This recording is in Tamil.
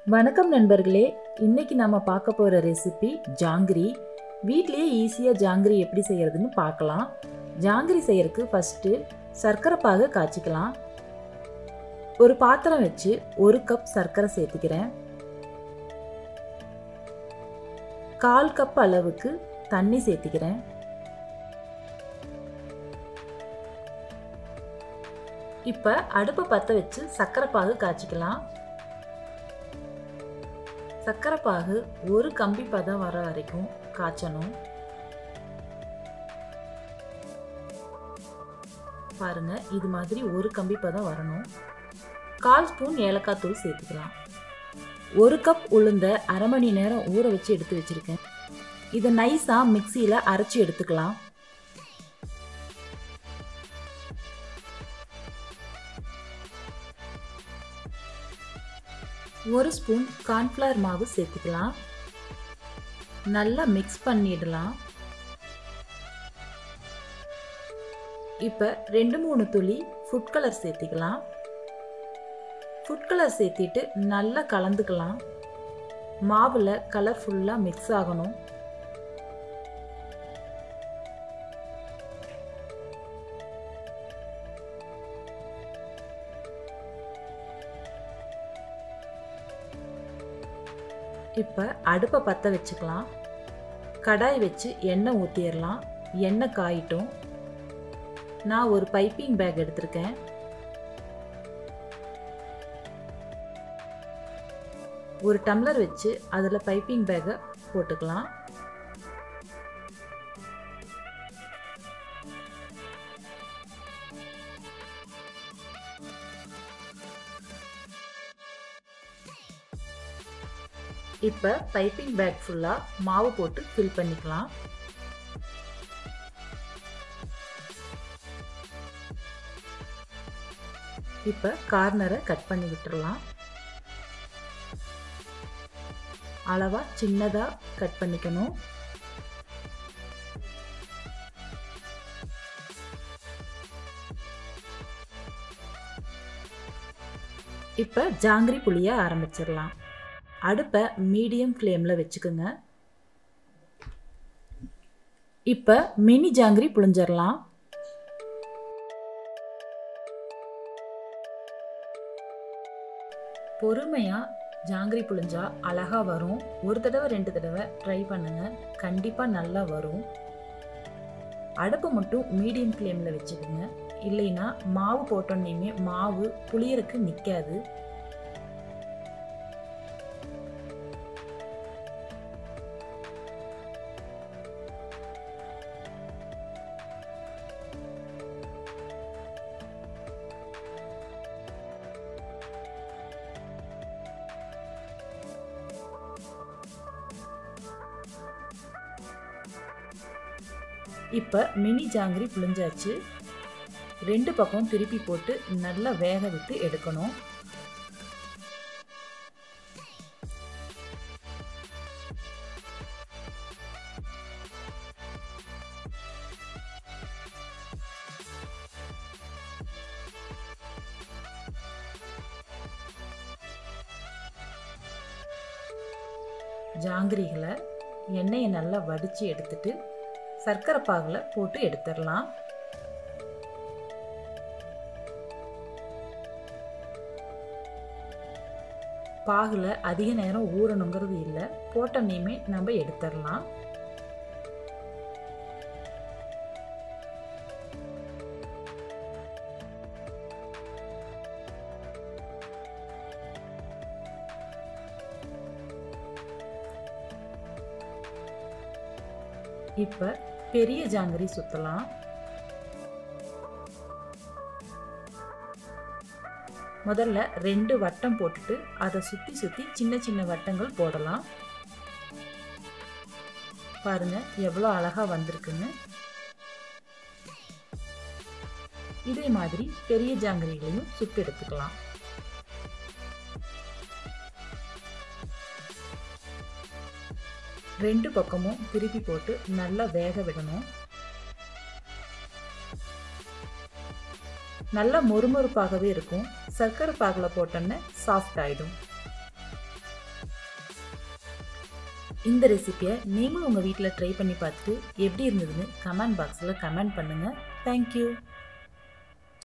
வணக்கம் நண்பர்களே இன்னைக்கு நம்ம பார்க்க போகிற ரெசிபி ஜாங்கிரி வீட்லேயே ஈஸியாக ஜாங்கிரி எப்படி செய்கிறதுன்னு பார்க்கலாம் ஜாங்கிரி செய்யறதுக்கு ஃபஸ்ட்டு சர்க்கரை பாகு காய்ச்சிக்கலாம் ஒரு பாத்திரம் வச்சு ஒரு கப் சர்க்கரை சேர்த்துக்கிறேன் கால் கப் அளவுக்கு தண்ணி சேர்த்துக்கிறேன் இப்போ அடுப்பை பற்ற வச்சு சர்க்கரை பாகு காய்ச்சிக்கலாம் சர்க்கரை பாகு ஒரு கம்பி பதம் வர வரைக்கும் காய்ச்சணும் பாருங்க இது மாதிரி ஒரு கம்பி பதம் வரணும் கால் ஸ்பூன் ஏலக்காய் தூள் சேர்த்துக்கலாம் ஒரு கப் உளுந்த அரை மணி நேரம் ஊற வச்சு எடுத்து வச்சிருக்கேன் இதை நைஸாக மிக்சியில் அரைச்சி எடுத்துக்கலாம் ஒரு ஸ்பூன் கார்ன்ஃப்ளவர் மாவு சேர்த்துக்கலாம் நல்லா மிக்ஸ் பண்ணிடலாம் இப்போ ரெண்டு மூணு துளி ஃபுட் கலர் சேர்த்திக்கலாம் ஃபுட் கலர் சேர்த்திட்டு நல்லா கலந்துக்கலாம் மாவில் கலர் ஃபுல்லாக மிக்ஸ் ஆகணும் இப்போ அடுப்பை பற்ற வச்சுக்கலாம் கடாய் வச்சு எண்ணெய் ஊற்றிடலாம் எண்ணெய் காயிட்டும் நான் ஒரு பைப்பிங் பேக் எடுத்திருக்கேன் ஒரு டம்ளர் வச்சு அதில் பைப்பிங் பேக்கை போட்டுக்கலாம் இப்போ பைப்பிங் பேக் ஃபுல்லாக மாவு போட்டு ஃபில் பண்ணிக்கலாம் இப்போ கார்னரை கட் பண்ணி விட்டுறலாம் அளவாக சின்னதாக கட் பண்ணிக்கணும் இப்போ ஜாங்கிரி புளிய ஆரம்பிச்சிடலாம் அடுப்பை மீடியம் ஃப்ளேமில் வச்சுக்கோங்க இப்போ மினி ஜாங்கிரி புழிஞ்சிடலாம் பொறுமையாக ஜாங்கிரி புழிஞ்சா அழகாக வரும் ஒரு தடவை ரெண்டு தடவை ட்ரை பண்ணுங்க கண்டிப்பாக நல்லா வரும் அடுப்பை மட்டும் மீடியம் ஃப்ளேமில் வச்சுக்கோங்க இல்லைன்னா மாவு போட்டோன்னே மாவு புளியறக்கு நிற்காது இப்போ மினி ஜாங்கிரி புளிஞ்சாச்சு ரெண்டு பக்கம் திருப்பி போட்டு நல்லா வேக விட்டு எடுக்கணும் ஜாங்கிரிகளை எண்ணெயை நல்லா வடித்து எடுத்துட்டு சர்க்கரை பாகில் போட்டு எடுத்துடலாம் பாகில் அதிக நேரம் ஊறணுங்கிறது இல்லை போட்டனையுமே நம்ம எடுத்துடலாம் இப்போ பெரிய ஜாங்கிரி சுற்றலாம் முதல்ல ரெண்டு வட்டம் போட்டுட்டு அதை சுற்றி சுற்றி சின்ன சின்ன வட்டங்கள் போடலாம் பாருங்க எவ்வளோ அழகாக வந்திருக்குன்னு இதே மாதிரி பெரிய ஜாங்கிரிகளையும் சுட்டு எடுத்துக்கலாம் ரெண்டு பக்கமும் திருப்பி போட்டு நல்லா வேக விடணும் நல்லா மொறுமொறுப்பாகவே இருக்கும் சர்க்கரை பாகில் போட்டோன்னே சாஃப்ட் ஆகிடும் இந்த ரெசிபியை நீங்களும் உங்கள் வீட்டில் ட்ரை பண்ணி பார்த்துட்டு எப்படி இருந்ததுன்னு கமெண்ட் பாக்ஸில் கமெண்ட் பண்ணுங்கள் தேங்க்யூ